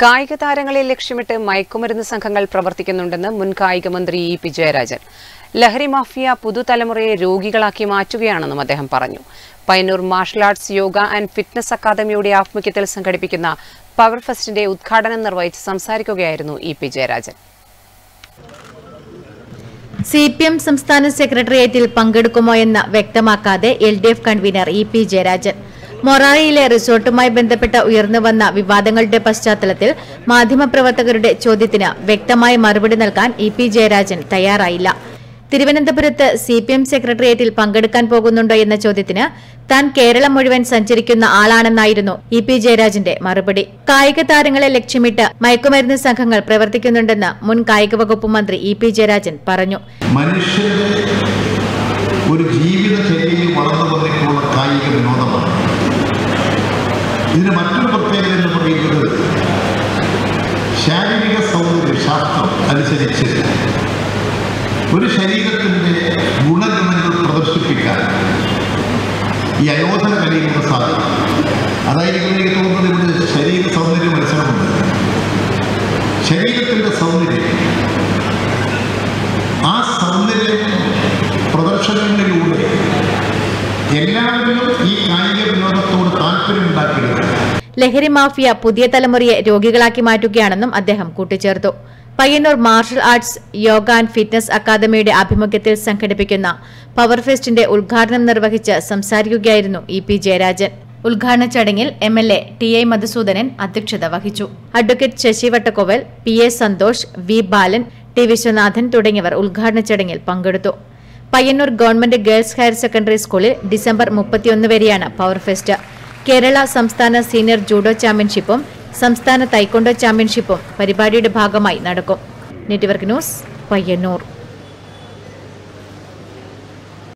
കായിക താരങ്ങളെ ലക്ഷ്യമിട്ട് മയക്കുമരുന്ന് സംഘങ്ങൾ പ്രവർത്തിക്കുന്നുണ്ടെന്ന് മുൻ കായിക മന്ത്രി ഇ പി ജയരാജൻ ലഹരി മാഫിയ പുതുതലമുറയെ രോഗികളാക്കി മാറ്റുകയാണെന്നും അദ്ദേഹം പറഞ്ഞു Payyanur martial arts yoga and fitness അക്കാദമിയുടെ ആഭിമുഖ്യത്തിൽ സംഘടിപ്പിക്കുന്ന പവർ ഫെസ്റ്റിന്റെ ഉദ്ഘാടനം നിർവഹിച്ച് സംസാരിക്കുകയായിരുന്നു E P Jayarajan C P M സംസ്ഥാന സെക്രട്ടേറിയറ്റിൽ പങ്കെടുക്കുമോ എന്ന് വ്യക്തമാക്കാതെ L D F convener E P Jayarajan മൊറാറിയിലെ റിസോർട്ടുമായി ബന്ധപ്പെട്ട ഉയർന്നുവന്ന വിവാദങ്ങളുടെ പശ്ചാത്തലത്തിൽ മാധ്യമപ്രവർത്തകരുടെ ചോദ്യത്തിന് വ്യക്തമായ മറുപടി നൽകാൻ ഇ പി ജയരാജൻ തയ്യാറായില്ല തിരുവനന്തപുരത്ത് സി പി എം സെക്രട്ടേറിയറ്റിൽ പങ്കെടുക്കാൻ പോകുന്നുണ്ടോ എന്ന ചോദ്യത്തിന് താൻ കേരളം മുഴുവൻ സഞ്ചരിക്കുന്ന ആളാണെന്നായിരുന്നു ഇ പി ജയരാജന്റെ മറുപടി കായിക താരങ്ങളെ ലക്ഷ്യമിട്ട് മയക്കുമരുന്ന് സംഘങ്ങൾ പ്രവർത്തിക്കുന്നുണ്ടെന്ന് മുൻ കായിക വകുപ്പ് മന്ത്രി ഇ പി ജയരാജൻ പറഞ്ഞു മനുഷ്യന്റെ ഒരു ജീവിതചര്യയിൽ വളർന്നു വന്നിട്ടുള്ള കായിക വിനോദമാണ് ഇതിന് മറ്റൊരു പ്രത്യേകത എന്ന് പറയുന്നത് ശാരീരിക സൗന്ദര്യ ശാസ്ത്രം അനുസരിച്ച് ഒരു ശരീരത്തിൻ്റെ ഗുണഗണങ്ങൾ പ്രദർശിപ്പിക്കാൻ ഈ അയോധന കലയിലൂടെ സാധിക്കും അതായിരിക്കും എനിക്ക് തോന്നുന്നത് ഇവിടെ ശരീര സൗന്ദര്യ മത്സരമുണ്ട് ശരീരത്തിൻ്റെ സൗന്ദര്യം ആ സൗന്ദര്യം പ്രദർശനങ്ങളിലൂടെ എല്ലാവരിലും ഈ കായിക വിനോദത്തോട് താല്പര്യമുണ്ടാക്കിയെടുക്കുക ലഹരി മാഫിയ പുതിയ തലമുറയെ രോഗികളാക്കി മാറ്റുകയാണെന്നും അദ്ദേഹം കൂട്ടിച്ചേർത്തു Payyanur martial arts yoga and fitness അക്കാദമിയുടെ ആഭിമുഖ്യത്തിൽ സംഘടിപ്പിക്കുന്ന പവർ ഫെസ്റ്റിന്റെ ഉദ്ഘാടനം നിർവഹിച്ച് സംസാരിക്കുകയായിരുന്നു ഇ പി ജയരാജൻ ഉദ്ഘാടന ചടങ്ങിൽ M L A T I Madhusoodanan അധ്യക്ഷത വഹിച്ചു advocate Sasi Vattakkoval P A Santhosh V Balan T Viswanathan തുടങ്ങിയവർ ഉദ്ഘാടന ചടങ്ങിൽ പങ്കെടുത്തു Payyanur government girls higher secondary സ്കൂളിൽ ഡിസംബർ മുപ്പത്തിയൊന്ന് വരെയാണ് പവർ ഫെസ്റ്റ് കേരള സംസ്ഥാന സീനിയർ ജൂഡോ ചാമ്പ്യൻഷിപ്പും സംസ്ഥാന തൈക്കൊണ്ടോ ചാമ്പ്യൻഷിപ്പും പരിപാടിയുടെ ഭാഗമായി നടക്കും നെറ്റ്വർക്ക് ന്യൂസ് പയ്യന്നൂർ